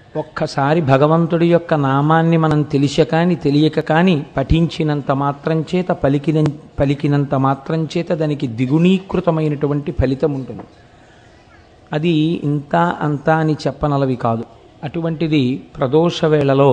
ఒక్కసారి భగవంతుడి యొక్క నామాన్ని మనం తెలిస కాని తెలియక కాని పఠించినంత మాత్రం చేత పలికిన పలికినంత మాత్రం చేత దానికి ద్విగుణీకృతమైనటువంటి ఫలితం ఉంటుంది అది ఇంత అంత అని చెప్పనలవి కాదు అటువంటిది ప్రదోష వేళలో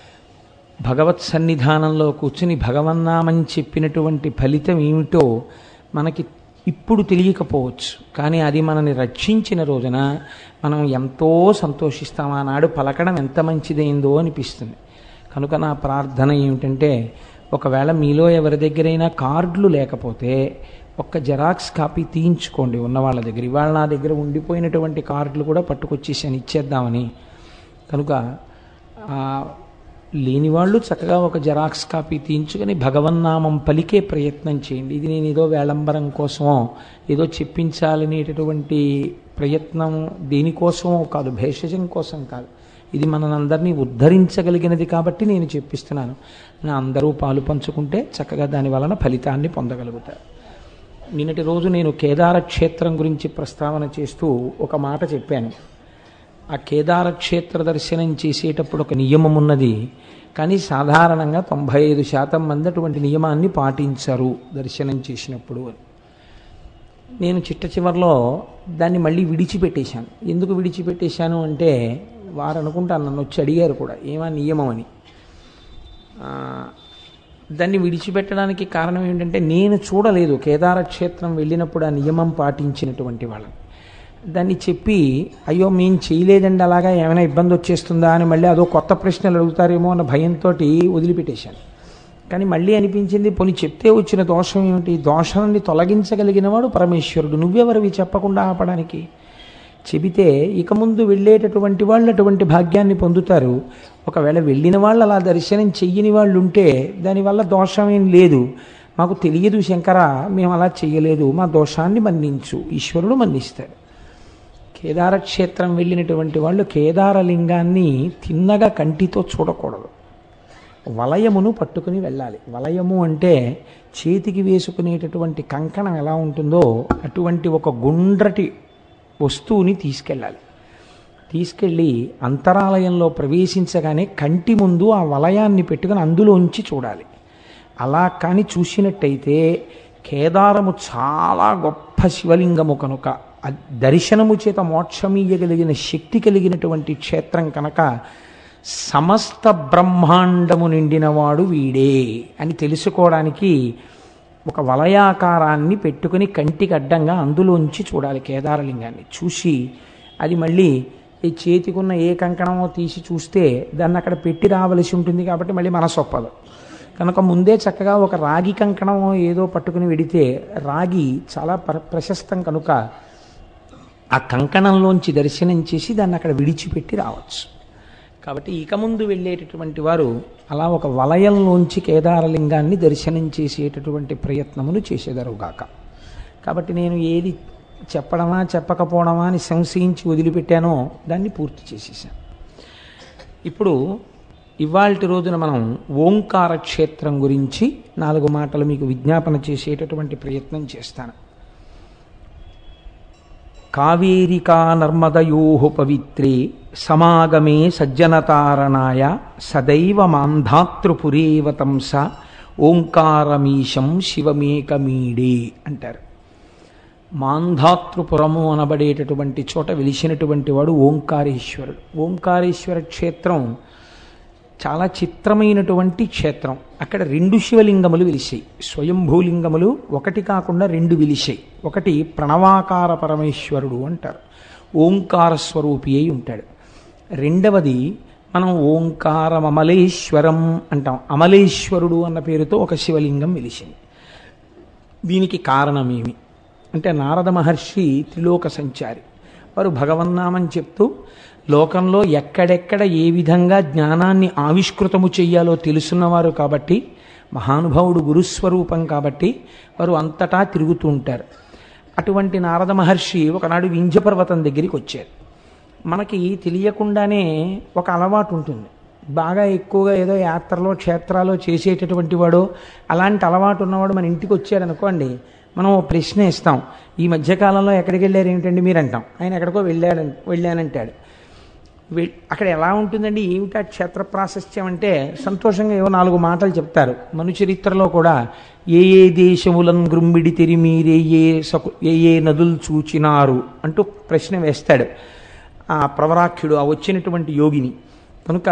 భగవత్ సన్నిధానంలో కూర్చుని భగవన్నామం చెప్పినటువంటి ఫలితం ఏమిటో మనకి ఇప్పుడు తెలియకపోవచ్చు కానీ అది మనని రక్షించిన రోజున మనం ఎంతో సంతోషిస్తాం ఆనాడు పలకడం ఎంత మంచిదైందో అనిపిస్తుంది కనుక నా ప్రార్థన ఏమిటంటే ఒకవేళ మీలో ఎవరి దగ్గరైనా కార్డులు లేకపోతే ఒక్క జెరాక్స్ కాపీ తీయించుకోండి ఉన్న వాళ్ళ దగ్గర ఇవాళ నా దగ్గర ఉండిపోయినటువంటి కార్డులు కూడా పట్టుకొచ్చేసాను ఇచ్చేద్దామని కనుక ఆ, లేని వాళ్ళు చక్కగా ఒక జెరాక్స్ కాపీ తీయించుకొని భగవన్నామం పలికే ప్రయత్నం చేయండి ఇది నేను ఏదో వేళంబరం కోసమో ఏదో చెప్పించాలనేటటువంటి ప్రయత్నం దేనికోసమో కాదు భేషజం కోసం కాదు ఇది మనందరినీ ఉద్ధరించగలిగినది కాబట్టి నేను చెప్పిస్తున్నాను నా అందరూ పాలు పంచుకుంటే చక్కగా దాని వలన ఫలితాన్ని పొందగలుగుతారు నిన్నటి రోజు నేను కేదార క్షేత్రం గురించి ప్రస్తావన చేస్తూ ఒక మాట చెప్పాను ఆ కేదార క్షేత్ర దర్శనం చేసేటప్పుడు ఒక నియమం ఉన్నది కానీ సాధారణంగా తొంభై ఐదు శాతం మంది అటువంటి నియమాన్ని పాటించరు దర్శనం చేసినప్పుడు అని నేను చిట్ట చివరిలో దాన్ని మళ్ళీ విడిచిపెట్టేశాను ఎందుకు విడిచిపెట్టేశాను అంటే వారు అనుకుంటాను నన్ను వచ్చి అడిగారు కూడా ఏమా నియమం అని ఆ, దాన్ని విడిచిపెట్టడానికి కారణం ఏంటంటే నేను చూడలేదు కేదార క్షేత్రం వెళ్ళినప్పుడు ఆ నియమం పాటించినటువంటి వాళ్ళని దాన్ని చెప్పి అయ్యో మేము చేయలేదండి అలాగా ఏమైనా ఇబ్బంది వచ్చేస్తుందా అని మళ్ళీ అదో కొత్త ప్రశ్నలు అడుగుతారేమో అన్న భయంతో వదిలిపెట్టేశాను కానీ మళ్ళీ అనిపించింది పోనీ చెప్తే వచ్చిన దోషం ఏమిటి దోషాన్ని తొలగించగలిగిన వాడు పరమేశ్వరుడు నువ్వెవరివి చెప్పకుండా ఆపడానికి చెబితే ఇక ముందు వెళ్ళేటటువంటి వాళ్ళు అటువంటి భాగ్యాన్ని పొందుతారు ఒకవేళ వెళ్ళిన వాళ్ళు అలా దర్శనం చెయ్యని వాళ్ళు ఉంటే దానివల్ల దోషం ఏం లేదు మాకు తెలియదు శంకర మేము అలా చెయ్యలేదు మా దోషాన్ని మన్నించు ఈశ్వరుడు మన్నిస్తాడు కేదార క్షేత్రం వెళ్ళినటువంటి వాళ్ళు కేదారలింగాన్ని తిన్నగా కంటితో చూడకూడదు వలయమును పట్టుకుని వెళ్ళాలి వలయము అంటే చేతికి వేసుకునేటటువంటి కంకణం ఎలా ఉంటుందో అటువంటి ఒక గుండ్రటి వస్తువుని తీసుకెళ్ళాలి తీసుకెళ్ళి అంతరాలయంలో ప్రవేశించగానే కంటి ముందు ఆ వలయాన్ని పెట్టుకుని అందులోంచి చూడాలి అలా కానీ చూసినట్టయితే కేదారము చాలా గొప్ప శివలింగము కనుక ఆ దర్శనము చేత మోక్షమీయగలిగిన శక్తి కలిగినటువంటి క్షేత్రం కనుక సమస్త బ్రహ్మాండము నిండినవాడు వీడే అని తెలుసుకోవడానికి ఒక వలయాకారాన్ని పెట్టుకుని కంటికి అడ్డంగా అందులోంచి చూడాలి కేదారలింగాన్ని చూసి అది మళ్ళీ ఈ చేతికున్న ఏ కంకణమో తీసి చూస్తే దాన్ని అక్కడ పెట్టి రావలసి ఉంటుంది కాబట్టి మళ్ళీ మనసు ఒప్పదు కనుక ముందే చక్కగా ఒక రాగి కంకణమో ఏదో పట్టుకుని వెడితే రాగి చాలా ప్ర- ప్రశస్తం కనుక ఆ కంకణంలోంచి దర్శనం చేసి దాన్ని అక్కడ విడిచిపెట్టి రావచ్చు కాబట్టి ఇక ముందు వెళ్ళేటటువంటి వారు అలా ఒక వలయంలోంచి కేదారలింగాన్ని దర్శనం చేసేటటువంటి ప్రయత్నమును చేసేదరుగాక కాబట్టి నేను ఏది చెప్పడమా చెప్పకపోవడమా అని సంశయించి వదిలిపెట్టానో దాన్ని పూర్తి చేసేసాను ఇప్పుడు ఇవాల్టి రోజున మనం ఓంకార క్షేత్రం గురించి నాలుగు మాటలు మీకు విజ్ఞాపన చేసేటటువంటి ప్రయత్నం చేస్తాను కావేరికా నర్మదయో పవిత్రే సమాగమే సజ్జనతారణాయ సదైవ మాంధాతృపురేవ తంస ఓంకారమీశం శివమేకమీడే అంటారు మాంధాతృపురము అనబడేటటువంటి చోట వెలిసినటువంటి వాడు ఓంకారేశ్వరుడు ఓంకారేశ్వర క్షేత్రం చాలా చిత్రమైనటువంటి క్షేత్రం అక్కడ రెండు శివలింగములు వెలిసాయి స్వయంభూలింగములు ఒకటి కాకుండా రెండు వెలిసాయి ఒకటి ప్రణవాకార పరమేశ్వరుడు అంటారు ఓంకార స్వరూపి అయి ఉంటాడు రెండవది మనం ఓంకారం అమలేశ్వరం అంటాం అమలేశ్వరుడు అన్న పేరుతో ఒక శివలింగం వెలిసింది దీనికి కారణమేమి అంటే నారద మహర్షి త్రిలోక సంచారి వారు భగవన్నామని చెప్తూ లోకంలో ఎక్కడెక్కడ ఏ విధంగా జ్ఞానాన్ని ఆవిష్కృతము చెయ్యాలో తెలుసున్నవారు కాబట్టి మహానుభావుడు గురుస్వరూపం కాబట్టి వారు అంతటా తిరుగుతూ ఉంటారు అటువంటి నారద మహర్షి ఒకనాడు వింధ్యపర్వతం దగ్గరికి వచ్చారు మనకి తెలియకుండానే ఒక అలవాటు ఉంటుంది బాగా ఎక్కువగా ఏదో యాత్రలో క్షేత్రాలో చేసేటటువంటి వాడు అలాంటి అలవాటు ఉన్నవాడు మన ఇంటికి వచ్చాడు అనుకోండి మనం ఓ ప్రశ్న ఇస్తాం ఈ మధ్యకాలంలో ఎక్కడికి వెళ్ళారు ఏమిటండి మీరు అంటాం ఆయన ఎక్కడికో వెళ్ళాడు వెళ్ళానంటాడు వె- అక్కడ ఎలా ఉంటుందండి ఏమిటా క్షేత్ర ప్రాశస్త్యం అంటే సంతోషంగా ఏవో నాలుగు మాటలు చెప్తారు మను చరిత్రలో కూడా ఏ ఏ దేశములను గ్రుమ్మిడి తెరిమీరే ఏ సకు ఏ ఏ నదులు చూచినారు అంటూ ప్రశ్న వేస్తాడు ఆ ప్రవరాఖ్యుడు ఆ వచ్చినటువంటి యోగిని కనుక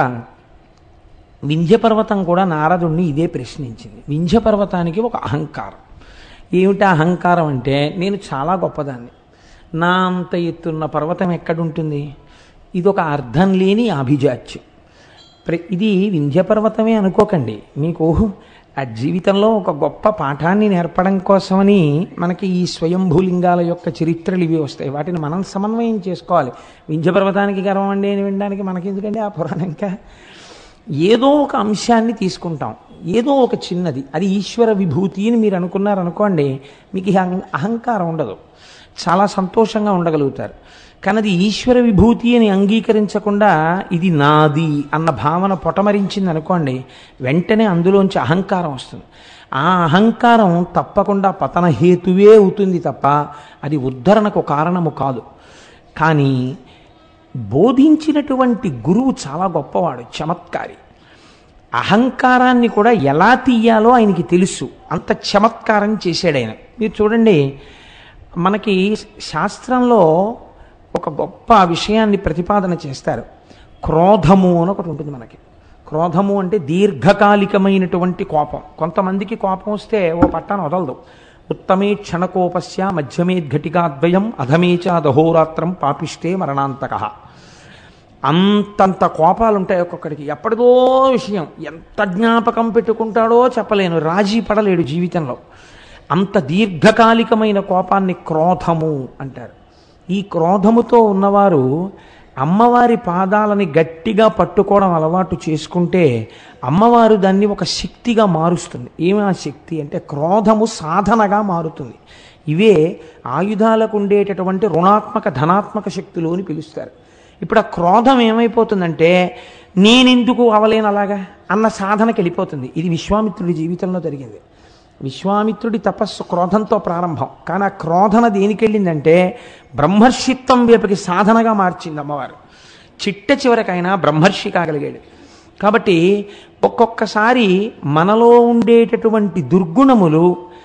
వింధ్యపర్వతం కూడా నారదుణ్ణి ఇదే ప్రశ్నించింది వింధ్యపర్వతానికి ఒక అహంకారం ఏమిటి ఆ అహంకారం అంటే నేను చాలా గొప్పదాన్ని నా అంత ఎత్తున్న పర్వతం ఎక్కడుంటుంది ఇది ఒక అర్థం లేని అభిజాత్యం ప్ర- ఇది వింధ్యపర్వతమే అనుకోకండి మీకు ఆ జీవితంలో ఒక గొప్ప పాఠాన్ని నేర్పడం కోసమని మనకి ఈ స్వయంభూలింగాల యొక్క చరిత్రలు ఇవి వస్తాయి వాటిని మనం సమన్వయం చేసుకోవాలి వింధ్యపర్వతానికి గర్వం అండి అని వినడానికి మనకెందుకండి ఆ పురాణం ఇంకా ఏదో ఒక అంశాన్ని తీసుకుంటాం ఏదో ఒక చిన్నది అది ఈశ్వర విభూతి అని మీరు అనుకున్నారనుకోండి మీకు ఈ అహం- అహంకారం ఉండదు చాలా సంతోషంగా ఉండగలుగుతారు కానీ అది ఈశ్వర విభూతి అని అంగీకరించకుండా ఇది నాది అన్న భావన పొటమరించింది అనుకోండి వెంటనే అందులోంచి అహంకారం వస్తుంది ఆ అహంకారం తప్పకుండా పతన హేతువే అవుతుంది తప్ప అది ఉద్ధరణకు కారణము కాదు కానీ బోధించినటువంటి గురువు చాలా గొప్పవాడు చమత్కారి అహంకారాన్ని కూడా ఎలా తీయాలో ఆయనకి తెలుసు అంత చమత్కారం చేశాడు ఆయన మీరు చూడండి మనకి శాస్త్రంలో ఒక గొప్ప విషయాన్ని ప్రతిపాదన చేస్తారు క్రోధము అని ఒకటి ఉంటుంది మనకి క్రోధము అంటే దీర్ఘకాలికమైనటువంటి కోపం కొంతమందికి కోపం వస్తే ఓ పట్టాను వదలదు ఉత్తమే క్షణకోపస్య మధ్యమేద్ఘటికాద్వయం అధమేచ దహోరాత్రం పాపిష్టే మరణాంతక అంతంత కోపాలు ఉంటాయి ఒక్కొక్కడికి ఎప్పటిదో విషయం ఎంత జ్ఞాపకం పెట్టుకుంటాడో చెప్పలేను రాజీ పడలేడు జీవితంలో అంత దీర్ఘకాలికమైన కోపాన్ని క్రోధము అంటారు ఈ క్రోధముతో ఉన్నవారు అమ్మవారి పాదాలని గట్టిగా పట్టుకోవడం అలవాటు చేసుకుంటే అమ్మవారు దాన్ని ఒక శక్తిగా మారుస్తుంది ఏమి ఆ శక్తి అంటే క్రోధము సాధనగా మారుతుంది ఇవే ఆయుధాలకు ఉండేటటువంటి రుణాత్మక ధనాత్మక శక్తులు అని పిలుస్తారు ఇప్పుడు ఆ క్రోధం ఏమైపోతుందంటే నేనెందుకు అవలేను అలాగా అన్న సాధనకి వెళ్ళిపోతుంది ఇది విశ్వామిత్రుడి జీవితంలో జరిగింది విశ్వామిత్రుడి తపస్సు క్రోధంతో ప్రారంభం కానీ ఆ క్రోధన దేనికి వెళ్ళిందంటే బ్రహ్మర్షిత్వం వైపుకి సాధనగా మార్చింది అమ్మవారు చిట్ట చివరికైనా బ్రహ్మర్షి కాగలిగాడు కాబట్టి ఒక్కొక్కసారి మనలో ఉండేటటువంటి దుర్గుణములు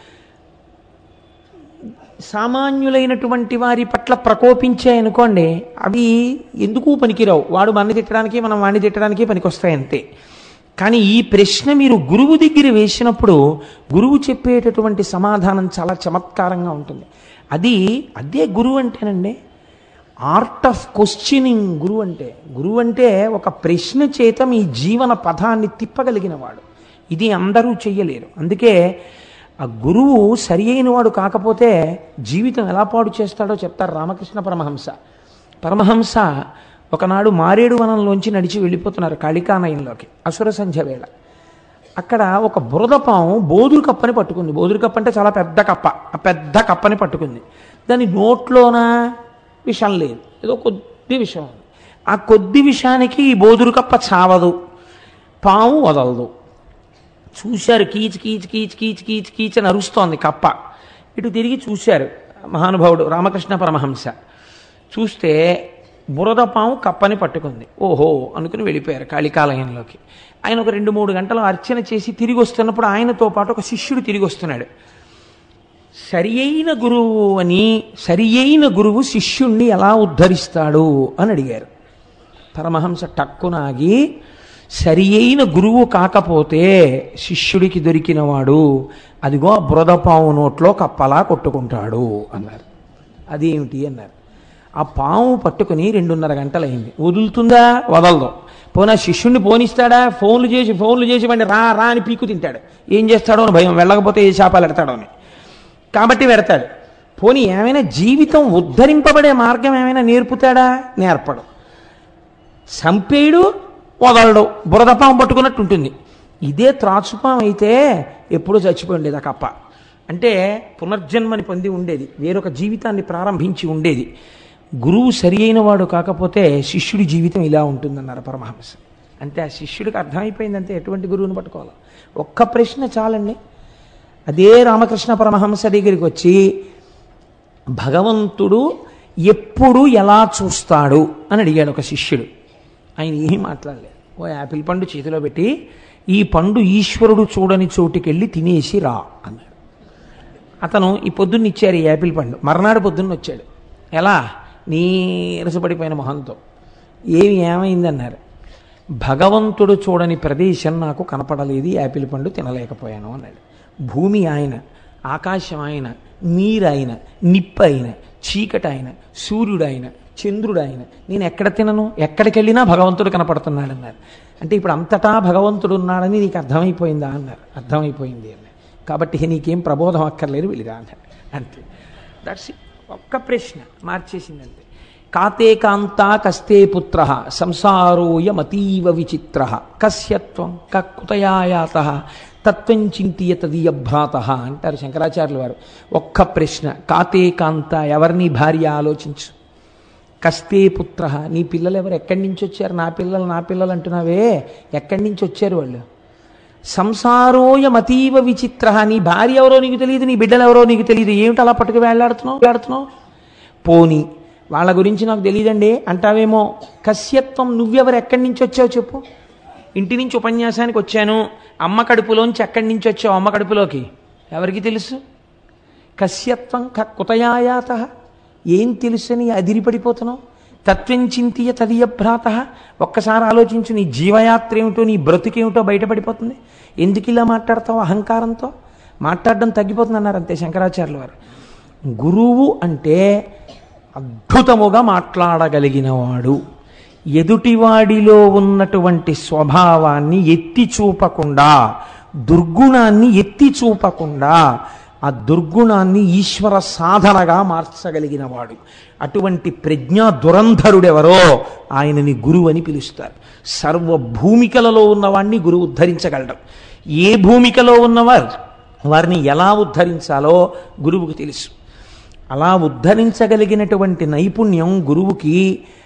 సామాన్యులైనటువంటి వారి పట్ల ప్రకోపించాయనుకోండి అవి ఎందుకు పనికిరావు వాడు మన తిట్టడానికి మనం వాడిని తిట్టడానికి పనికొస్తాయి అంతే కానీ ఈ ప్రశ్న మీరు గురువు దగ్గర వేసినప్పుడు గురువు చెప్పేటటువంటి సమాధానం చాలా చమత్కారంగా ఉంటుంది అది అదే గురువు అంటేనండి ఆర్ట్ ఆఫ్ క్వశ్చనింగ్ గురువు అంటే గురువు అంటే ఒక ప్రశ్న చేత మీ జీవన పథాన్ని తిప్పగలిగిన వాడు ఇది అందరూ చెయ్యలేరు అందుకే ఆ గురువు సరి అయిన వాడు కాకపోతే జీవితం ఎలా పాడు చేస్తాడో చెప్తారు రామకృష్ణ పరమహంస పరమహంస ఒకనాడు మారేడు వనంలోంచి నడిచి వెళ్ళిపోతున్నారు కాళికానయంలోకి అసుర సంధ్య వేళ అక్కడ ఒక బురద పాము బోదురు కప్పని పట్టుకుంది బోదురు కప్ప అంటే చాలా పెద్ద కప్ప ఆ పెద్ద కప్పని పట్టుకుంది దాని నోట్లోన విషం లేదు ఏదో కొద్ది విషం ఉంది ఆ కొద్ది విషానికి ఈ బోదురు కప్ప చావదు పాము వదలదు చూశారు కీచ్ కీచ్ కీచ్ కీచ్ కీచ్ కీచ్ అని అరుస్తోంది కప్ప ఇటు తిరిగి చూశారు మహానుభావుడు రామకృష్ణ పరమహంస చూస్తే బురద పాము కప్పని పట్టుకుంది ఓహో అనుకుని వెళ్ళిపోయారు కాళికాలయంలోకి ఆయన ఒక రెండు మూడు గంటలు అర్చన చేసి తిరిగి వస్తున్నప్పుడు ఆయనతో పాటు ఒక శిష్యుడు తిరిగి వస్తున్నాడు సరి అయిన గురువు అని సరి అయిన గురువు శిష్యుణ్ణి ఎలా ఉద్ధరిస్తాడు అని అడిగారు పరమహంస టక్కునాగి సరి అయిన గురువు కాకపోతే శిష్యుడికి దొరికినవాడు అదిగో ఆ బురదపాము నోట్లో కప్పలా కొట్టుకుంటాడు అన్నారు అదేమిటి అన్నారు ఆ పాము పట్టుకుని రెండున్నర గంటలైంది వదులుతుందా వదలదు పోనా శిష్యుణ్ణి పోనిస్తాడా ఫోన్లు చేసి ఫోన్లు చేసి వాడిని రా రా అని పీకు తింటాడు ఏం చేస్తాడో అని భయం వెళ్ళకపోతే ఏ శాపాలు ఎడతాడో అని కాబట్టి వెడతాడు పోనీ ఏమైనా జీవితం ఉద్ధరింపబడే మార్గం ఏమైనా నేర్పుతాడా నేర్పడు సంపేయుడు వదలడు బురదపాం పట్టుకున్నట్టు ఉంటుంది ఇదే త్రాచుపాం అయితే ఎప్పుడూ చచ్చిపోయి ఉండేది ఆ కప్ప అంటే పునర్జన్మని పొంది ఉండేది వేరొక జీవితాన్ని ప్రారంభించి ఉండేది గురువు సరి అయిన వాడు కాకపోతే శిష్యుడి జీవితం ఇలా ఉంటుందన్నారు పరమహంస అంటే ఆ శిష్యుడికి అర్థమైపోయిందంటే ఎటువంటి గురువుని పట్టుకోవాలి ఒక్క ప్రశ్న చాలండి అదే రామకృష్ణ పరమహంస దగ్గరికి వచ్చి భగవంతుడు ఎప్పుడు ఎలా చూస్తాడు అని అడిగాడు ఒక శిష్యుడు ఆయన ఏమీ మాట్లాడలేదు ఓ యాపిల్ పండు చేతిలో పెట్టి ఈ పండు ఈశ్వరుడు చూడని చోటుకెళ్ళి తినేసి రా అన్నాడు అతను ఈ పొద్దున్న ఇచ్చారు ఈ యాపిల్ పండు మర్నాడు పొద్దున్న వచ్చాడు ఎలా నీరసపడిపోయిన మొహంతో ఏమి ఏమైందన్నారు భగవంతుడు చూడని ప్రదేశం నాకు కనపడలేదు ఈ యాపిల్ పండు తినలేకపోయాను అన్నాడు భూమి ఆయన ఆకాశం ఆయన నీరు ఆయన నిప్పు ఆయన చీకటి ఆయన సూర్యుడు ఆయన చంద్రుడు ఆయన నేను ఎక్కడ తినను ఎక్కడికి వెళ్ళినా భగవంతుడు కనపడుతున్నాడు అన్నారు అంటే ఇప్పుడు అంతటా భగవంతుడు ఉన్నాడని నీకు అర్థమైపోయిందా అన్నారు అర్థమైపోయింది అన్నారు కాబట్టి నీకేం ప్రబోధం అక్కర్లేదు వెళ్ళిరా అన్నారు అంతే దట్స్ ఒక్క ప్రశ్న మార్చేసిందంతే కాతే కాంతా కస్తే పుత్ర సంసారోయమతీవ విచిత్ర కస్యత్వం కకుతయాయాత తత్వం చింతియ తదీయభ్రాత అంటారు శంకరాచార్యుల వారు ఒక్క ప్రశ్న కాతే కాంత ఎవరిని భార్య ఆలోచించు కస్తే పుత్ర నీ పిల్లలు ఎవరు ఎక్కడి నుంచి వచ్చారు నా పిల్లలు నా పిల్లలు అంటున్నావే ఎక్కడి నుంచి వచ్చారు వాళ్ళు సంసారోయమతీవ విచిత్ర నీ భార్య ఎవరో నీకు తెలియదు నీ బిడ్డలు ఎవరో నీకు తెలియదు ఏమిటి అలా పట్టుకు వేలాడుతున్నావు వేలాడుతున్నావు పోని వాళ్ళ గురించి నాకు తెలియదండి అంటావేమో కశ్యత్వం నువ్వెవరు ఎక్కడి నుంచి వచ్చావు చెప్పు ఇంటి నుంచి ఉపన్యాసానికి వచ్చాను అమ్మ కడుపులోంచి ఎక్కడి నుంచి వచ్చావు అమ్మ కడుపులోకి ఎవరికి తెలుసు కశ్యత్వం క కుతయాయాత ఏం తెలుసని అదిరిపడిపోతున్నావు తత్వం చింతియ తదియభ్రాత ఒక్కసారి ఆలోచించు నీ జీవయాత్ర ఏమిటో నీ బ్రతుకేమిటో బయటపడిపోతుంది ఎందుకు ఇలా మాట్లాడతావు అహంకారంతో మాట్లాడడం తగ్గిపోతుంది అన్నారు అంతే శంకరాచార్యుల వారు గురువు అంటే అద్భుతముగా మాట్లాడగలిగినవాడు ఎదుటివాడిలో ఉన్నటువంటి స్వభావాన్ని ఎత్తి చూపకుండా దుర్గుణాన్ని ఎత్తి చూపకుండా ఆ దుర్గుణాన్ని ఈశ్వర సాధనగా మార్చగలిగినవాడు అటువంటి ప్రజ్ఞా దురంధరుడెవరో ఆయనని గురువు అని పిలుస్తారు సర్వ భూమికలలో ఉన్నవాడిని గురువు ఉద్ధరించగలడం ఏ భూమికలో ఉన్నవారు వారిని ఎలా ఉద్ధరించాలో గురువుకు తెలుసు అలా ఉద్ధరించగలిగినటువంటి నైపుణ్యం గురువుకి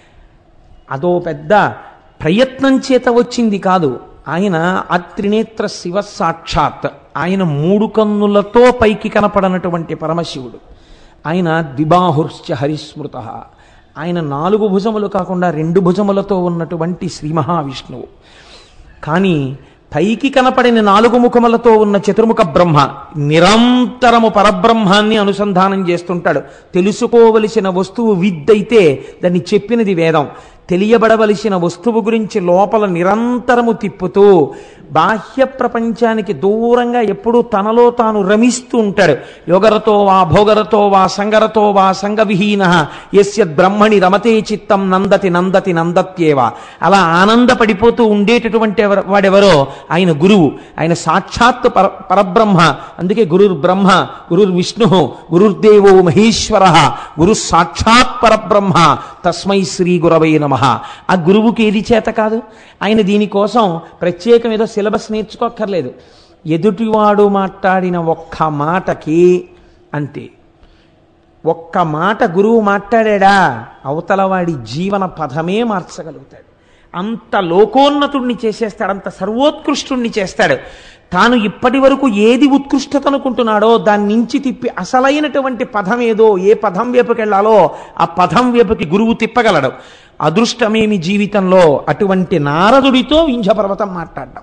అదో పెద్ద ప్రయత్నం చేత వచ్చింది కాదు ఆయన అత్రినేత్ర శివ సాక్షాత్ ఆయన మూడు కన్నులతో పైకి కనపడనటువంటి పరమశివుడు ఆయన ద్విబాహుర్శ్చ హరిస్మృత ఆయన నాలుగు భుజములు కాకుండా రెండు భుజములతో ఉన్నటువంటి శ్రీ మహావిష్ణువు కానీ పైకి కనపడిన నాలుగు ముఖములతో ఉన్న చతుర్ముఖ బ్రహ్మ నిరంతరము పరబ్రహ్మాన్ని అనుసంధానం చేస్తుంటాడు తెలుసుకోవలసిన వస్తువు విద్దైతే దాన్ని చెప్పినది వేదం తెలియబడవలసిన వస్తువు గురించి లోపల నిరంతరము తిప్పుతూ బాహ్య ప్రపంచానికి దూరంగా ఎప్పుడూ తనలో తాను రమిస్తూ ఉంటాడు యోగరతో వా భోగరతో వా సంగరతో వా సంగవిహీన ఎస్య బ్రహ్మణి రమతే చిత్తం నందతి నందతి నందత్యేవా అలా ఆనందపడిపోతూ ఉండేటటువంటి ఎవరు- వాడెవరో ఆయన గురువు ఆయన సాక్షాత్ పర పరబ్రహ్మ అందుకే గురుర్ బ్రహ్మ గురుర్ విష్ణు గురుర్దేవో మహేశ్వర గురు సాక్షాత్ పరబ్రహ్మ తస్మై శ్రీ గురవై నమ ఆ గురువుకి ఏది చేత కాదు ఆయన దీనికోసం ప్రత్యేకం ఏదో సిలబస్ నేర్చుకోక్కర్లేదు ఎదుటివాడు మాట్లాడిన ఒక్క మాటకి అంతే ఒక్క మాట గురువు మాట్లాడా అవతల వాడి జీవన పదమే మార్చగలుగుతాడు అంత లోకోన్నతుణ్ణి చేసేస్తాడు అంత సర్వోత్కృష్టుణ్ణి చేస్తాడు తాను ఇప్పటి వరకు ఏది ఉత్కృష్టత అనుకుంటున్నాడో దాని నుంచి తిప్పి అసలైనటువంటి పదం ఏదో ఏ పదం వైపుకి వెళ్ళాలో ఆ పదం వైపుకి గురువు తిప్పగలడు అదృష్టమేమి జీవితంలో అటువంటి నారదుడితో వింధ్యపర్వతం మాట్లాడడం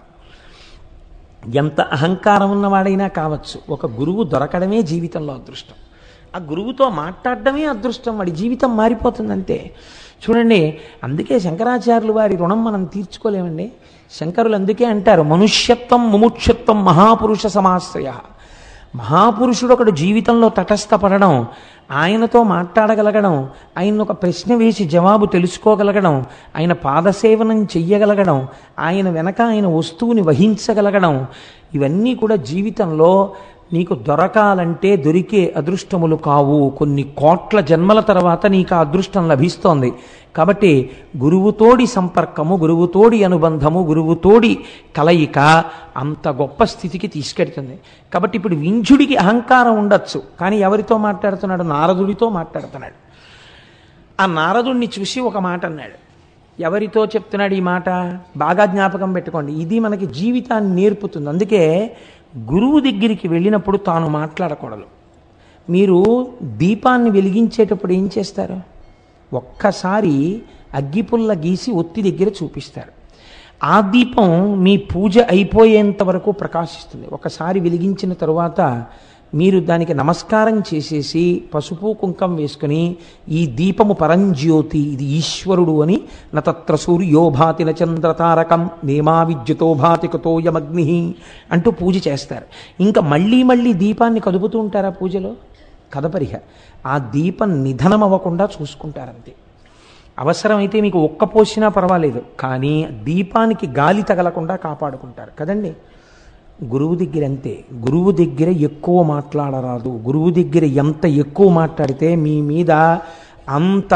ఎంత అహంకారం ఉన్నవాడైనా కావచ్చు ఒక గురువు దొరకడమే జీవితంలో అదృష్టం ఆ గురువుతో మాట్లాడడమే అదృష్టం వాడి జీవితం మారిపోతుంది అంతే చూడండి అందుకే శంకరాచార్యులు వారి రుణం మనం తీర్చుకోలేమండి శంకరులు అందుకే అంటారు మనుష్యత్వం ముముక్షత్వం మహాపురుష సమాశ్రయ మహాపురుషుడు ఒకడు జీవితంలో తటస్థపడడం ఆయనతో మాట్లాడగలగడం ఆయన ఒక ప్రశ్న వేసి జవాబు తెలుసుకోగలగడం ఆయన పాదసేవనం చెయ్యగలగడం ఆయన వెనక ఆయన వస్తువుని వహించగలగడం ఇవన్నీ కూడా జీవితంలో నీకు దొరకాలంటే దొరికే అదృష్టములు కావు కొన్ని కోట్ల జన్మల తర్వాత నీకు ఆ అదృష్టం లభిస్తోంది కాబట్టి గురువుతోడి సంపర్కము గురువుతోడి అనుబంధము గురువుతోడి కలయిక అంత గొప్ప స్థితికి తీసుకెడుతుంది కాబట్టి ఇప్పుడు వింజుడికి అహంకారం ఉండొచ్చు కానీ ఎవరితో మాట్లాడుతున్నాడు నారదుడితో మాట్లాడుతున్నాడు ఆ నారదుడిని చూసి ఒక మాట అన్నాడు ఎవరితో చెప్తున్నాడు ఈ మాట బాగా జ్ఞాపకం పెట్టుకోండి ఇది మనకి జీవితాన్ని నేర్పుతుంది అందుకే గురువు దగ్గరికి వెళ్ళినప్పుడు తాను మాట్లాడకూడదు మీరు దీపాన్ని వెలిగించేటప్పుడు ఏం చేస్తారు ఒక్కసారి అగ్గిపుల్ల గీసి ఒత్తి దగ్గర చూపిస్తారు ఆ దీపం మీ పూజ అయిపోయేంత వరకు ప్రకాశిస్తుంది ఒకసారి వెలిగించిన తరువాత మీరు దానికి నమస్కారం చేసేసి పసుపు కుంకం వేసుకుని ఈ దీపము పరంజ్యోతి ఇది ఈశ్వరుడు అని నతత్ర సూర్యోభాతి చంద్రతారకం నేమా విద్యుతో భాతి కుతోయమగ్ని అంటూ పూజ చేస్తారు ఇంకా మళ్ళీ మళ్ళీ దీపాన్ని కదుపుతూ ఉంటారా పూజలో కదపరిహ ఆ దీపం నిధనం అవ్వకుండా చూసుకుంటారంతే అవసరమైతే మీకు ఒక్క పోసినా పర్వాలేదు కానీ దీపానికి గాలి తగలకుండా కాపాడుకుంటారు కదండి గురువు దగ్గర అంతే గురువు దగ్గర ఎక్కువ మాట్లాడరాదు గురువు దగ్గర ఎంత ఎక్కువ మాట్లాడితే మీ మీద అంత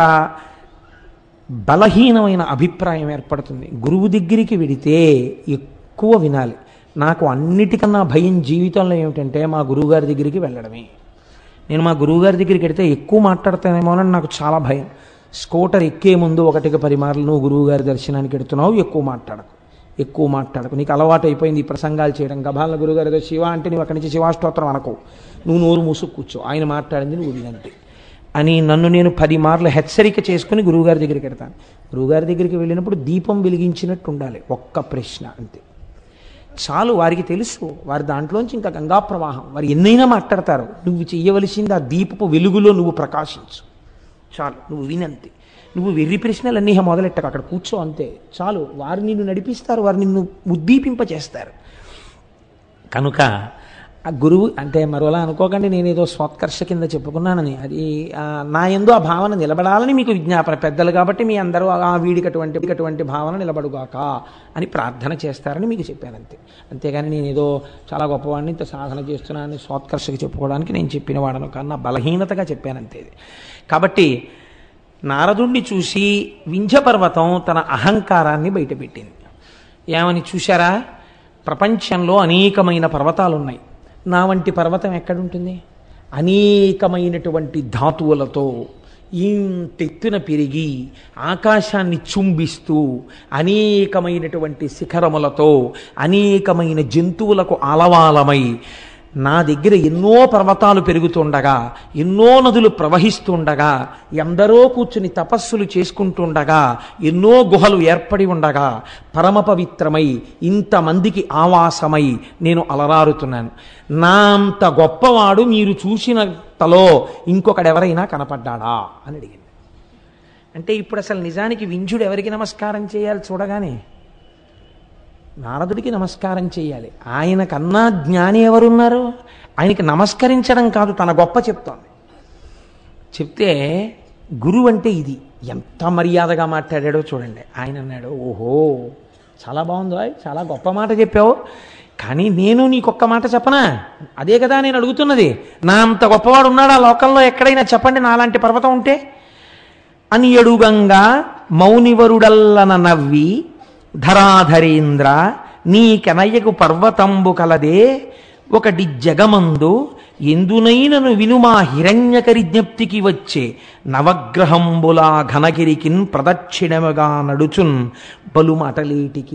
బలహీనమైన అభిప్రాయం ఏర్పడుతుంది గురువు దగ్గరికి వెడితే ఎక్కువ వినాలి నాకు అన్నిటికన్నా భయం జీవితంలో ఏమిటంటే మా గురువుగారి దగ్గరికి వెళ్ళడమే నేను మా గురువుగారి దగ్గరికి వెడితే ఎక్కువ మాట్లాడతానేమోనని నాకు చాలా భయం స్కూటర్ ఎక్కే ముందు ఒకటికి పది మార్లు నువ్వు గురువుగారి దర్శనానికి ఎడుతున్నావు ఎక్కువ మాట్లాడకు ఎక్కువ మాట్లాడకు నీకు అలవాటు అయిపోయింది ఈ ప్రసంగాలు చేయడం గభాల గురుగారు ఏదో శివ అంటే నువ్వు అక్కడి నుంచి శివాష్టోత్రం అనకు నువ్వు నోరు మూసుకు కూర్చో ఆయన మాట్లాడింది నువ్వు వినంతే అని నన్ను నేను పది మార్లు హెచ్చరిక చేసుకుని గురువుగారి దగ్గరికి వెడతాను గురువుగారి దగ్గరికి వెళ్ళినప్పుడు దీపం వెలిగించినట్టు ఉండాలి ఒక్క ప్రశ్న అంతే చాలు వారికి తెలుసు వారి దాంట్లోంచి ఇంకా గంగా ప్రవాహం వారు ఎన్నైనా మాట్లాడతారు నువ్వు చెయ్యవలసింది ఆ దీపపు వెలుగులో నువ్వు ప్రకాశించు చాలు నువ్వు వినంతే నువ్వు వెర్రి ప్రశ్నలు అన్నీ మొదలెట్టకు అక్కడ కూర్చో అంతే చాలు వారు నిన్ను నడిపిస్తారు వారు నిన్ను ఉద్దీపింపచేస్తారు కనుక ఆ గురువు అంటే మరోలా అనుకోకండి నేను ఏదో స్వోత్కర్ష కింద చెప్పుకున్నానని అది ఆ, నా ఎందు ఆ భావన నిలబడాలని మీకు విజ్ఞాపన పెద్దలు కాబట్టి మీ అందరూ ఆ వీడికి అటువంటి అటువంటి భావన నిలబడుగాక అని ప్రార్థన చేస్తారని మీకు చెప్పాను అంతే అంతేగాని నేను ఏదో చాలా గొప్పవాడిని ఇంత సాధన చేస్తున్నానని స్వోత్కర్షకి చెప్పుకోవడానికి నేను చెప్పిన వాడను కానీ నా బలహీనతగా చెప్పాను అంతే ఇది కాబట్టి నారదుణ్ణి చూసి వింధ్యపర్వతం తన అహంకారాన్ని బయటపెట్టింది ఏమని చూశారా ప్రపంచంలో అనేకమైన పర్వతాలు ఉన్నాయి నా వంటి పర్వతం ఎక్కడుంటుంది అనేకమైనటువంటి ధాతువులతో ఇంతెత్తున పెరిగి ఆకాశాన్ని చుంబిస్తూ అనేకమైనటువంటి శిఖరములతో అనేకమైన జంతువులకు ఆలవాలమై నా దగ్గర ఎన్నో పర్వతాలు పెరుగుతుండగా ఎన్నో నదులు ప్రవహిస్తుండగా ఎందరో కూర్చుని తపస్సులు చేసుకుంటుండగా ఎన్నో గుహలు ఏర్పడి ఉండగా పరమ పవిత్రమై ఇంతమందికి ఆవాసమై నేను అలరారుతున్నాను నా అంత గొప్పవాడు మీరు చూసినంతలో ఇంకొకడెవరైనా కనపడ్డాడా అని అడిగింది అంటే ఇప్పుడు అసలు నిజానికి వింజుడు ఎవరికి నమస్కారం చేయాలి చూడగానే నారదుడికి నమస్కారం చేయాలి ఆయన కన్నా జ్ఞాని ఎవరున్నారు ఆయనకి నమస్కరించడం కాదు తన గొప్ప చెప్తోంది చెప్తే గురువు అంటే ఇది ఎంత మర్యాదగా మాట్లాడాడో చూడండి ఆయన అన్నాడు ఓహో చాలా బాగుందో చాలా గొప్ప మాట చెప్పావు కానీ నేను నీకొక్క మాట చెప్పనా అదే కదా నేను అడుగుతున్నది నా అంత గొప్పవాడు ఉన్నాడు ఆ లోకంలో ఎక్కడైనా చెప్పండి నాలాంటి పర్వతం ఉంటే అని ఎడుగంగా మౌనివరుడల్లన నవ్వి ధరాధరేంద్ర నీ కెనయ్యకు పర్వతంబు కలదే ఒకటి జగమందు ఎందునైనను వినుమా హిరణ్యకరి జ్ఞప్తికి వచ్చే నవగ్రహంబులా ఘనగిరికిన్ ప్రదక్షిణముగా నడుచున్ బలుమటలేటికి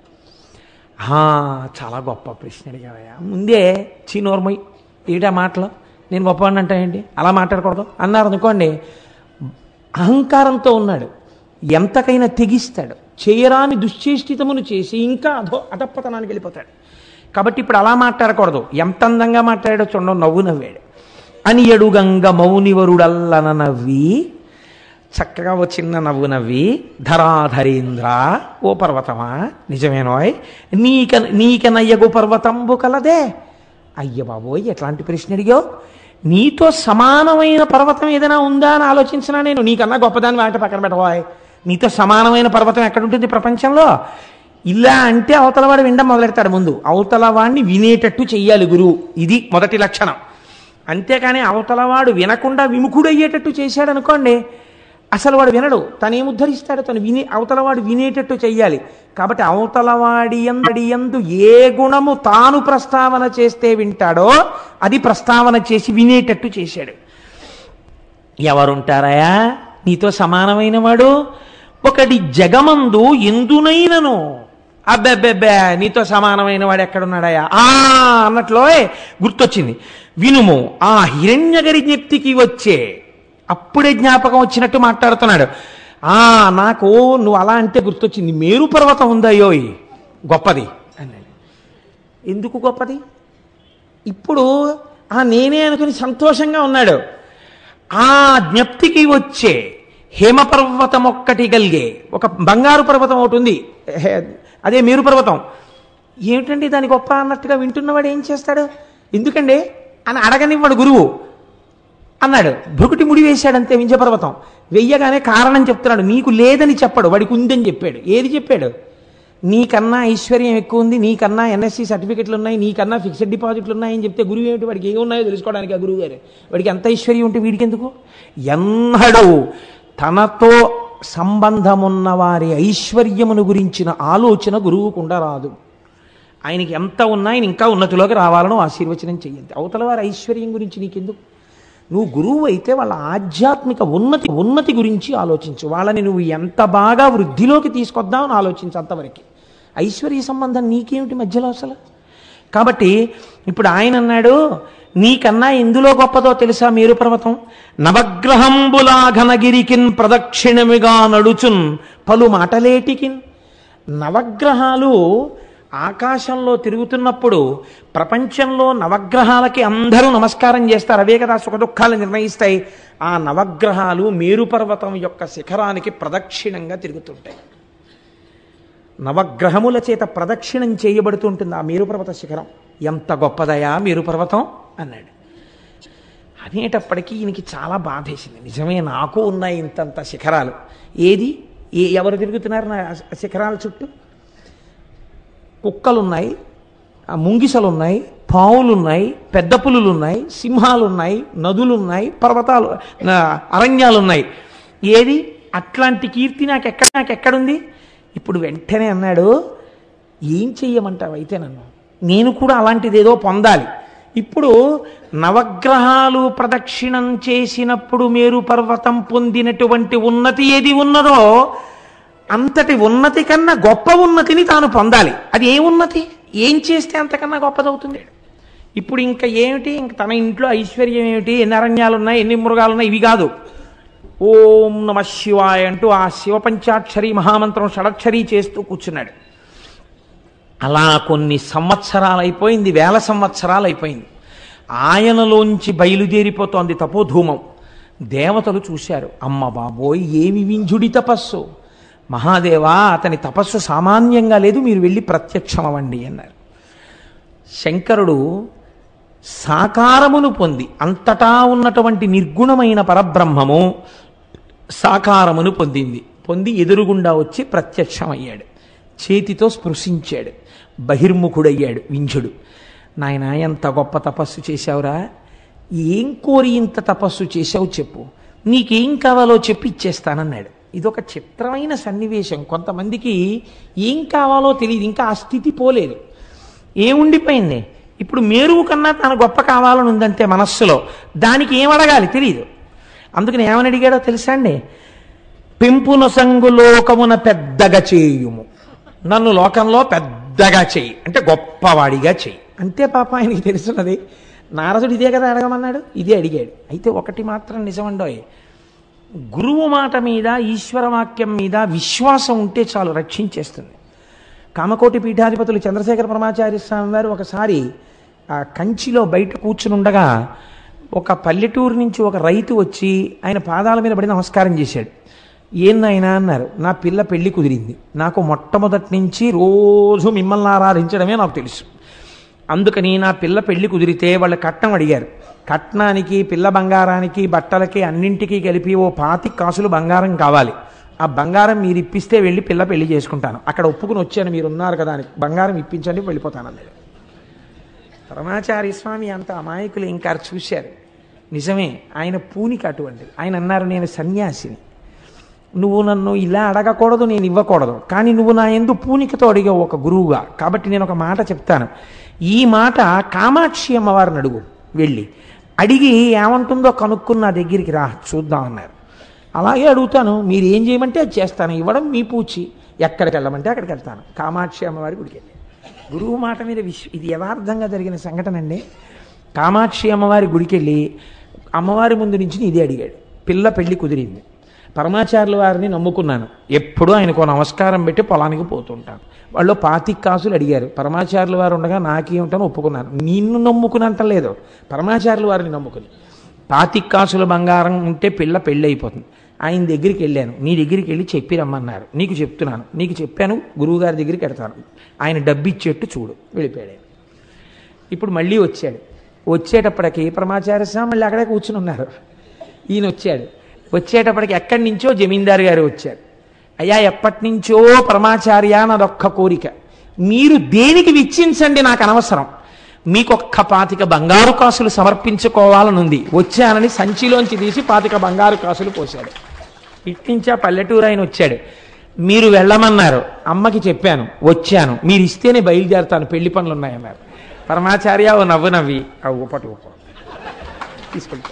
ఆ, చాలా గొప్ప ప్రశ్న అడిగావయ్యా ముందే చీనోర్మయ్ ఏటా మాటలు నేను గొప్పవాడిని అంటే ఏంటి అలా మాట్లాడకూడదు అన్నారు అనుకోండి అహంకారంతో ఉన్నాడు ఎంతకైనా తెగిస్తాడు చేయరాని దుశ్చేష్టితమును చేసి ఇంకా అధో అధప్పతనానికి వెళ్ళిపోతాడు కాబట్టి ఇప్పుడు అలా మాట్లాడకూడదు ఎంత అందంగా మాట్లాడాడో చూడండి నవ్వు నవ్వాడు అని ఎడుగంగ మౌనివరుడల్లన నవ్వి చక్కగా ఓ చిన్న నవ్వు నవ్వి ధరాధరేంద్ర ఓ పర్వతమా నిజమేనోయ్ నీక నీకెనయ్యగు పర్వతంబు కలదే అయ్య బాబోయ్ ఎట్లాంటి ప్రశ్న అడిగావు నీతో సమానమైన పర్వతం ఏదైనా ఉందా అని ఆలోచించినా నేను నీకన్నా గొప్పదాన్ని వాటి పక్కన పెట్టబోయ్ నీతో సమానమైన పర్వతం ఎక్కడుంటుంది ప్రపంచంలో ఇలా అంటే అవతలవాడు వినడం మొదలెడతాడు ముందు అవతలవాడిని వినేటట్టు చెయ్యాలి గురువు ఇది మొదటి లక్షణం అంతేకాని అవతలవాడు వినకుండా విముఖుడయ్యేటట్టు చేశాడు అనుకోండి అసలు వాడు వినడు తను ఏం ఉద్ధరిస్తాడు తను విని అవతలవాడు వినేటట్టు చెయ్యాలి కాబట్టి అవతలవాడి ఎందడి ఎందు ఏ గుణము తాను ప్రస్తావన చేస్తే వింటాడో అది ప్రస్తావన చేసి వినేటట్టు చేశాడు ఎవరుంటారయా నీతో సమానమైన వాడు ఒకటి జగమందు ఎందునైనను అబ్బెబ్బెబ్బే నీతో సమానమైన వాడు ఎక్కడున్నాడయా ఆ అన్నట్లో గుర్తొచ్చింది వినుము ఆ హిరణ్యగరి జ్ఞప్తికి వచ్చే అప్పుడే జ్ఞాపకం వచ్చినట్టు మాట్లాడుతున్నాడు ఆ నాకు నువ్వు అలా అంటే గుర్తొచ్చింది మేరు పర్వతం ఉందయ్యోయ్ గొప్పది అన్నాడు ఎందుకు గొప్పది ఇప్పుడు ఆ నేనే అనుకుని సంతోషంగా ఉన్నాడు ఆ జ్ఞప్తికి వచ్చే హేమపర్వతం ఒక్కటి కలిగే ఒక బంగారు పర్వతం ఒకటి ఉంది హే- అదే మేరు పర్వతం ఏమిటండి దాని గొప్ప అన్నట్టుగా వింటున్నవాడు ఏం చేస్తాడు ఎందుకండి అని అడగనివ్వడు గురువు అన్నాడు భృకుటి ముడి వేశాడంతే వింజపర్వతం వెయ్యగానే కారణం చెప్తున్నాడు నీకు లేదని చెప్పడు వాడికి ఉందని చెప్పాడు ఏది చెప్పాడు నీకన్నా ఐశ్వర్యం ఎక్కువ ఉంది నీకన్నా ఎన్ఎస్సి సర్టిఫికెట్లు ఉన్నాయి నీకన్నా ఫిక్స్డ్ డిపాజిట్లు ఉన్నాయని చెప్తే గురువు ఏమిటి వాడికి ఏమి ఉన్నాయో తెలుసుకోవడానికి ఆ గురువు గారు వాడికి ఎంత ఐశ్వర్యం ఉంటే వీడికి ఎందుకు ఎన్నడూ తనతో సంబంధమున్న వారి ఐశ్వర్యమును గురించిన ఆలోచన గురువుకుండా రాదు ఆయనకి ఎంత ఉన్నా ఆయన ఇంకా ఉన్నతిలోకి రావాలని ఆశీర్వచనం చెయ్యండి అవతల వారి ఐశ్వర్యం గురించి నీకెందుకు నువ్వు గురువు అయితే వాళ్ళ ఆధ్యాత్మిక ఉన్నతి ఉన్నతి గురించి ఆలోచించు వాళ్ళని నువ్వు ఎంత బాగా వృద్ధిలోకి తీసుకొద్దామని ఆలోచించు అంతవరకు ఐశ్వర్య సంబంధం నీకేమిటి మధ్యలో అసలు కాబట్టి ఇప్పుడు ఆయన అన్నాడు నీకన్నా ఎందులో గొప్పదో తెలుసా మేరు పర్వతం నవగ్రహంబులా ఘనగిరికిన్ ప్రదక్షిణమిగా నడుచున్ పలు మాటలేటికిన్ నవగ్రహాలు ఆకాశంలో తిరుగుతున్నప్పుడు ప్రపంచంలో నవగ్రహాలకి అందరూ నమస్కారం చేస్తారు అవే కదా సుఖ దుఃఖాలు నిర్ణయిస్తాయి ఆ నవగ్రహాలు మేరు పర్వతం యొక్క శిఖరానికి ప్రదక్షిణంగా తిరుగుతుంటాయి నవగ్రహముల చేత ప్రదక్షిణం చేయబడుతుంటుంది ఆ మేరుపర్వత శిఖరం ఎంత గొప్పదయా మేరుపర్వతం అన్నాడు అనేటప్పటికీ ఈయనకి చాలా బాధేసింది నిజమే నాకు ఉన్నాయి ఇంతంత శిఖరాలు ఏది ఏ ఎవరు తిరుగుతున్నారు నా శిఖరాల చుట్టూ కుక్కలున్నాయి ఆ ముంగిసలు ఉన్నాయి పావులు ఉన్నాయి పెద్ద పులులు ఉన్నాయి సింహాలు ఉన్నాయి నదులు ఉన్నాయి పర్వతాలు నా అరణ్యాలు ఉన్నాయి ఏది అట్లాంటి కీర్తి నాకు ఎక్కడ నాకు ఎక్కడుంది ఇప్పుడు వెంటనే అన్నాడు ఏం చెయ్యమంటావు అయితే నన్ను నేను కూడా అలాంటిది ఏదో పొందాలి ఇప్పుడు నవగ్రహాలు ప్రదక్షిణం చేసినప్పుడు మేరు పర్వతం పొందినటువంటి ఉన్నతి ఏది ఉన్నదో అంతటి ఉన్నతి కన్నా గొప్ప ఉన్నతిని తాను పొందాలి అది ఏ ఉన్నతి ఏం చేస్తే అంతకన్నా గొప్పదవుతుంది ఇప్పుడు ఇంకా ఏమిటి ఇంక తన ఇంట్లో ఐశ్వర్యం ఏమిటి ఎన్ని అరణ్యాలు ఉన్నాయి ఎన్ని మృగాలు ఉన్నాయి ఇవి కాదు ఓం నమ శివాయ అంటూ ఆ శివపంచాక్షరి మహామంత్రం షడక్షరి చేస్తూ కూర్చున్నాడు అలా కొన్ని సంవత్సరాలు అయిపోయింది వేల సంవత్సరాలు అయిపోయింది ఆయనలోంచి బయలుదేరిపోతోంది తపోధూమం దేవతలు చూశారు అమ్మ బాబోయ్ ఏమి వింజుడి తపస్సు మహాదేవా అతని తపస్సు సామాన్యంగా లేదు మీరు వెళ్ళి ప్రత్యక్షమవండి అన్నారు శంకరుడు సాకారమును పొంది అంతటా ఉన్నటువంటి నిర్గుణమైన పరబ్రహ్మము సాకారమును పొందింది పొంది ఎదురుగుండా వచ్చి ప్రత్యక్షమయ్యాడు చేతితో స్పృశించాడు బహిర్ముఖుడయ్యాడు వింజుడు నాయన ఎంత గొప్ప తపస్సు చేశావురా ఏం కోరి ఇంత తపస్సు చేశావు చెప్పు నీకేం కావాలో చెప్పి ఇచ్చేస్తానన్నాడు ఇదొక చిత్రమైన సన్నివేశం కొంతమందికి ఏం కావాలో తెలియదు ఇంకా ఆ స్థితి పోలేదు ఏముండిపోయింది ఇప్పుడు మేరువు కన్నా తన గొప్ప కావాలని ఉందంతే మనస్సులో దానికి ఏం అడగాలి తెలియదు అందుకని ఏమని అడిగాడో తెలుసా అండి పెంపున సంగు లోకమున పెద్దగా చేయుము నన్ను లోకంలో పెద్దగా చెయ్యి అంటే గొప్పవాడిగా చెయ్యి అంతే పాప ఆయనకి తెలుసున్నది నారదుడు ఇదే కదా అడగమన్నాడు ఇదే అడిగాడు అయితే ఒకటి మాత్రం నిజమండోయ్ గురువు మాట మీద ఈశ్వర వాక్యం మీద విశ్వాసం ఉంటే చాలు రక్షించేస్తుంది కామకోటి పీఠాధిపతులు చంద్రశేఖర పరమాచార్య స్వామి వారు ఒకసారి ఆ కంచిలో బయట కూర్చుని ఉండగా ఒక పల్లెటూరు నుంచి ఒక రైతు వచ్చి ఆయన పాదాల మీద పడి నమస్కారం చేశాడు ఏం నాయనా అన్నారు నా పిల్ల పెళ్లి కుదిరింది నాకు మొట్టమొదటి నుంచి రోజు మిమ్మల్ని ఆరాధించడమే నాకు తెలుసు అందుకని నా పిల్ల పెళ్లి కుదిరితే వాళ్ళు కట్నం అడిగారు కట్నానికి పిల్ల బంగారానికి బట్టలకి అన్నింటికీ కలిపి ఓ పాతి కాసులు బంగారం కావాలి ఆ బంగారం మీరు ఇప్పిస్తే వెళ్ళి పిల్ల పెళ్లి చేసుకుంటాను అక్కడ ఒప్పుకుని వచ్చాను మీరు ఉన్నారు కదా అని బంగారం ఇప్పించండి వెళ్ళిపోతాను అన్నాడు పరమాచార్య స్వామి అంత అమాయకులు ఇంకా చూశారు నిజమే ఆయన పూనిక అటువంటిది ఆయన అన్నారు నేను సన్యాసిని నువ్వు నన్ను ఇలా అడగకూడదు నేను ఇవ్వకూడదు కానీ నువ్వు నా ఎందు పూనికతో అడిగావు ఒక గురువుగా కాబట్టి నేను ఒక మాట చెప్తాను ఈ మాట కామాక్షి అమ్మవారిని అడుగు వెళ్ళి అడిగి ఏమంటుందో కనుక్కుని నా దగ్గరికి రా చూద్దాం అన్నారు అలాగే అడుగుతాను మీరు ఏం చేయమంటే అది చేస్తాను ఇవ్వడం మీ పూచి ఎక్కడికి వెళ్ళమంటే అక్కడికి వెళ్తాను కామాక్షి అమ్మవారి గుడికి వెళ్ళి గురువు మాట మీద విశ్వ ఇది యథార్థంగా జరిగిన సంఘటన అండి కామాక్షి అమ్మవారి గుడికి వెళ్ళి అమ్మవారి ముందు నుంచి ఇదే అడిగాడు పిల్ల పెళ్లి కుదిరింది పరమాచార్యుల వారిని నమ్ముకున్నాను ఎప్పుడూ ఆయనకు నమస్కారం పెట్టి పొలానికి పోతుంటాను వాళ్ళు పాతిక కాసులు అడిగారు పరమాచార్యుల వారు ఉండగా నాకేమిటని ఒప్పుకున్నాను నిన్ను నమ్ముకునంత లేదు పరమాచార్యుల వారిని నమ్ముకుని పాతిక కాసుల బంగారం ఉంటే పిల్ల పెళ్ళి అయిపోతుంది ఆయన దగ్గరికి వెళ్ళాను నీ దగ్గరికి వెళ్ళి చెప్పి రమ్మన్నారు నీకు చెప్తున్నాను నీకు చెప్పాను గురువుగారి దగ్గరికి వెడతాను ఆయన డబ్బు ఇచ్చేట్టు చూడు వెళ్ళిపోయాడు ఆయన. ఇప్పుడు మళ్ళీ వచ్చాడు వచ్చేటప్పటికి పరమాచార్య స్వామి మళ్ళీ అక్కడే కూర్చుని ఉన్నారు ఈయన వచ్చాడు వచ్చేటప్పటికి ఎక్కడి నుంచో జమీందారు గారు వచ్చారు అయ్యా ఎప్పటి నుంచో పరమాచార్య నాదొక్క కోరిక మీరు దేనికి విచ్చించండి నాకు అనవసరం మీకు ఒక్క పాతిక బంగారు కాసులు సమర్పించుకోవాలని ఉంది వచ్చానని సంచిలోంచి తీసి పాతిక బంగారు కాసులు పోశాడు ఇట్నుంచి ఆ పల్లెటూరు ఆయన వచ్చాడు మీరు వెళ్ళమన్నారు అమ్మకి చెప్పాను వచ్చాను మీరు ఇస్తేనే బయలుదేరుతాను పెళ్లి పనులు ఉన్నాయన్నారు పరమాచార్య ఓ నవ్వు నవ్వి ఆ ఊపటి ఊప తీసుకెళ్తా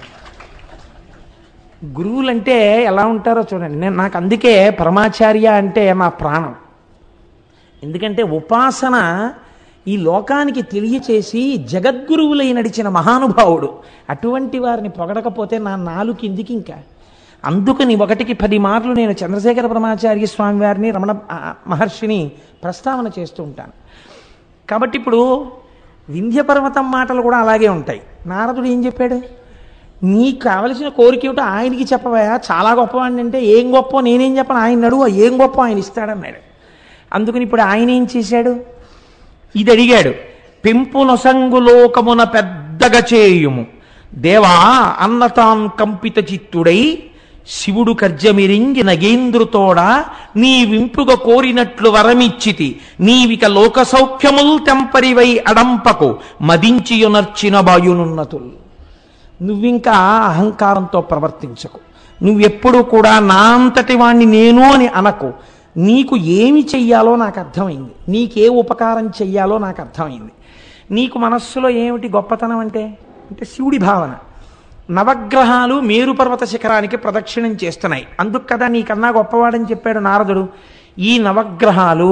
గురువులంటే ఎలా ఉంటారో చూడండి నేను నాకు అందుకే పరమాచార్య అంటే మా ప్రాణం ఎందుకంటే ఉపాసన ఈ లోకానికి తెలియచేసి జగద్గురువులై నడిచిన మహానుభావుడు అటువంటి వారిని పొగడకపోతే నా నాలుగు కిందికి ఇంకా అందుకని ఒకటికి పది మార్లు నేను చంద్రశేఖర పరమాచార్య స్వామి వారిని రమణ ఆ, మహర్షిని ప్రస్తావన చేస్తూ ఉంటాను కాబట్టి ఇప్పుడు వింధ్య పర్వతం మాటలు కూడా అలాగే ఉంటాయి నారదుడు ఏం చెప్పాడు నీకు కావలసిన కోరిక ఏమిటో ఆయనకి చెప్పవయా చాలా గొప్పవాడిని అంటే ఏం గొప్ప నేనేం చెప్పను ఆయన నడువు ఏం గొప్ప ఆయన ఇస్తాడన్నాడు అందుకని ఇప్పుడు ఆయన ఏం చేశాడు ఇది అడిగాడు పెంపు నొసంగులోకమున పెద్దగా చేయుము దేవా అన్నతాన్ కంపిత చిత్తుడై శివుడు కర్జమిరింగి నగేంద్రుతోడ నీ వింపుగ కోరినట్లు వరమిచ్చితి నీవిక లోక సౌఖ్యముల్ తెంపరివై అడంపకు మదించియునర్చిన బాయునున్నతుల్ నువ్వింకా అహంకారంతో ప్రవర్తించకు నువ్వెప్పుడు కూడా నా అంతటి వాణ్ణి నేను అని అనకు నీకు ఏమి చెయ్యాలో నాకు అర్థమైంది నీకే ఉపకారం చెయ్యాలో నాకు అర్థమైంది నీకు మనస్సులో ఏమిటి గొప్పతనం అంటే అంటే శివుడి భావన నవగ్రహాలు మేరు పర్వత శిఖరానికి ప్రదక్షిణం చేస్తున్నాయి అందుకు కదా నీకన్నా గొప్పవాడని చెప్పాడు నారదుడు ఈ నవగ్రహాలు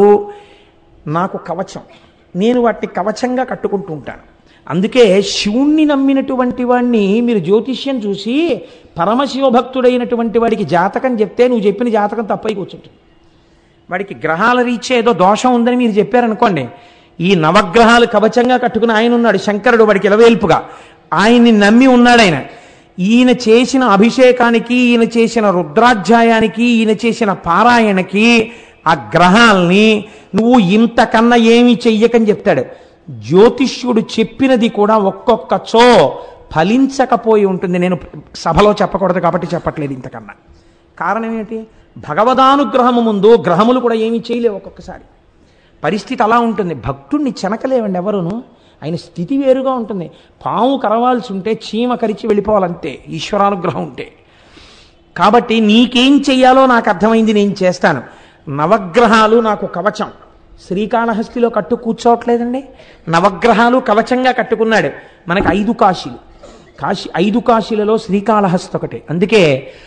నాకు కవచం నేను వాటిని కవచంగా కట్టుకుంటూ ఉంటాను అందుకే శివుణ్ణి నమ్మినటువంటి వాడిని మీరు జ్యోతిష్యం చూసి పరమశివ భక్తుడైనటువంటి వాడికి జాతకం చెప్తే నువ్వు చెప్పిన జాతకం తప్పై కూర్చుంటుంది వాడికి గ్రహాల రీత్యా ఏదో దోషం ఉందని మీరు చెప్పారనుకోండి ఈ నవగ్రహాలు కవచంగా కట్టుకుని ఆయన ఉన్నాడు శంకరుడు వాడికి ఇలవేల్పుగా ఆయన్ని నమ్మి ఉన్నాడు ఆయన ఈయన చేసిన అభిషేకానికి ఈయన చేసిన రుద్రాధ్యాయానికి ఈయన చేసిన పారాయణకి ఆ గ్రహాల్ని నువ్వు ఇంతకన్నా ఏమి చెయ్యకని చెప్తాడు జ్యోతిష్యుడు చెప్పినది కూడా ఒక్కొక్కచో ఫలించకపోయి ఉంటుంది నేను సభలో చెప్పకూడదు కాబట్టి చెప్పట్లేదు ఇంతకన్నా కారణం ఏంటి భగవదానుగ్రహము ముందు గ్రహములు కూడా ఏమీ చేయలేవు ఒక్కొక్కసారి పరిస్థితి అలా ఉంటుంది భక్తుణ్ణి చెనకలేవండి ఎవరును ఆయన స్థితి వేరుగా ఉంటుంది పాము కరవాల్సి ఉంటే చీమ కరిచి వెళ్ళిపోవాలంతే ఈశ్వరానుగ్రహం ఉంటే కాబట్టి నీకేం చెయ్యాలో నాకు అర్థమైంది నేను చేస్తాను నవగ్రహాలు నాకు కవచం శ్రీకాళహస్తిలో కట్టు కూర్చోవట్లేదండి నవగ్రహాలు కవచంగా కట్టుకున్నాడు మనకి ఐదు కాశీలు కాశీ ఐదు కాశీలలో శ్రీకాళహస్తి ఒకటే అందుకే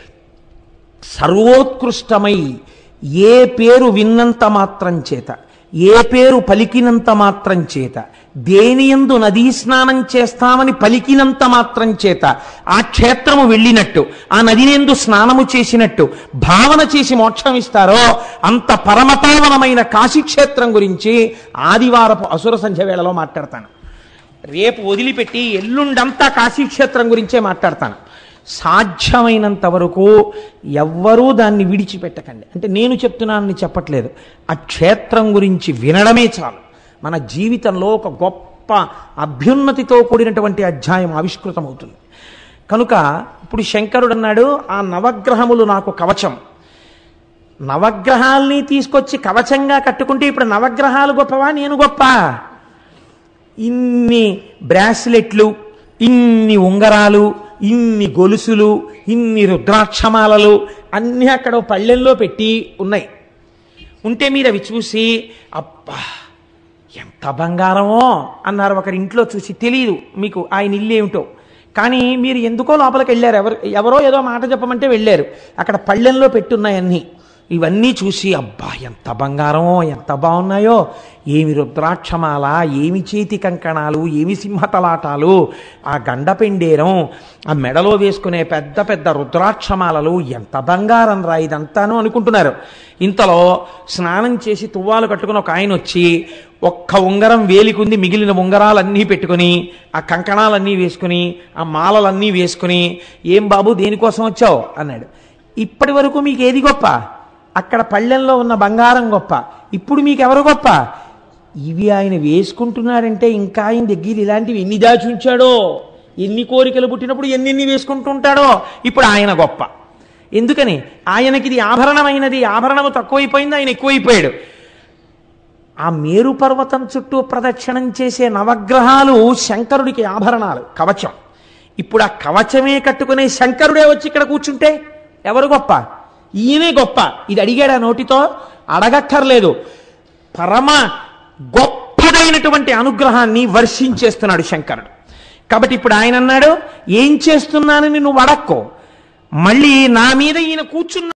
సర్వోత్కృష్టమై ఏ పేరు విన్నంత మాత్రం చేత ఏ పేరు పలికినంత మాత్రం చేత దేనియందు నదీ స్నానం చేస్తామని పలికినంత మాత్రం చేత ఆ క్షేత్రము వెళ్ళినట్టు ఆ నదినేందు స్నానము చేసినట్టు భావన చేసి మోక్షం ఇస్తారో అంత పరమపావనమైన కాశీక్షేత్రం గురించి ఆదివారపు అసుర సంధ్య వేళలో మాట్లాడతాను రేపు వదిలిపెట్టి ఎల్లుండంతా కాశీక్షేత్రం గురించే మాట్లాడతాను సాధ్యమైనంత వరకు ఎవ్వరూ దాన్ని విడిచిపెట్టకండి అంటే నేను చెప్తున్నానని చెప్పట్లేదు ఆ క్షేత్రం గురించి వినడమే చాలు మన జీవితంలో ఒక గొప్ప అభ్యున్నతితో కూడినటువంటి అధ్యాయం ఆవిష్కృతమవుతుంది కనుక ఇప్పుడు శంకరుడు అన్నాడు ఆ నవగ్రహములు నాకు కవచం నవగ్రహాల్ని తీసుకొచ్చి కవచంగా కట్టుకుంటే ఇప్పుడు నవగ్రహాలు గొప్పవా నేను గొప్ప ఇన్ని బ్రాస్లెట్లు ఇన్ని ఉంగరాలు ఇన్ని గొలుసులు ఇన్ని రుద్రాక్షమాలలు అన్నీ అక్కడ ఓ పళ్ళెల్లో పెట్టి ఉన్నాయి ఉంటే మీరు అవి చూసి అబ్బా ఎంత బంగారమో అన్నారు ఒకరి ఇంట్లో చూసి తెలియదు మీకు ఆయన ఇల్లు ఏమిటో కానీ మీరు ఎందుకో లోపలికి వెళ్ళారు ఎవరు ఎవరో ఏదో మాట చెప్పమంటే వెళ్ళారు అక్కడ పళ్ళెంలో పెట్టున్నాయి అన్నీ ఇవన్నీ చూసి అబ్బా ఎంత బంగారమో ఎంత బాగున్నాయో ఏమి రుద్రాక్షమాల ఏమి చేతి కంకణాలు ఏమి సింహతలాటాలు ఆ గండపెండేరం ఆ మెడలో వేసుకునే పెద్ద పెద్ద రుద్రాక్షమాలలు ఎంత బంగారం రా ఇదంతాను అనుకుంటున్నారు ఇంతలో స్నానం చేసి తువ్వాలు కట్టుకుని ఒక ఆయన వచ్చి ఒక్క ఉంగరం వేలికుంది మిగిలిన ఉంగరాలన్నీ పెట్టుకుని ఆ కంకణాలన్నీ వేసుకుని ఆ మాలలన్నీ వేసుకుని ఏం బాబు దేనికోసం వచ్చావు అన్నాడు ఇప్పటి వరకు మీకు ఏది గొప్ప అక్కడ పళ్ళెంలో ఉన్న బంగారం గొప్ప ఇప్పుడు మీకు ఎవరు గొప్ప ఇవి ఆయన వేసుకుంటున్నాడంటే ఇంకా ఆయన దగ్గర ఇలాంటివి ఎన్ని దాచి ఉంచాడో ఎన్ని కోరికలు పుట్టినప్పుడు ఎన్నెన్ని వేసుకుంటుంటాడో ఇప్పుడు ఆయన గొప్ప ఎందుకని ఆయనకి ఇది ఆభరణమైనది ఆభరణము తక్కువైపోయింది ఆయన ఎక్కువైపోయాడు ఆ మేరు పర్వతం చుట్టూ ప్రదక్షిణం చేసే నవగ్రహాలు శంకరుడికి ఆభరణాలు కవచం ఇప్పుడు ఆ కవచమే కట్టుకునే శంకరుడే వచ్చి ఇక్కడ కూర్చుంటే ఎవరు గొప్ప ఈయనే గొప్ప ఇది అడిగాడు ఆ నోటితో అడగక్కర్లేదు పరమ గొప్పదైనటువంటి అనుగ్రహాన్ని వర్షించేస్తున్నాడు శంకరుడు కాబట్టి ఇప్పుడు ఆయన అన్నాడు ఏం చేస్తున్నానని నువ్వు అడక్కో మళ్ళీ నా మీద ఈయన కూర్చున్న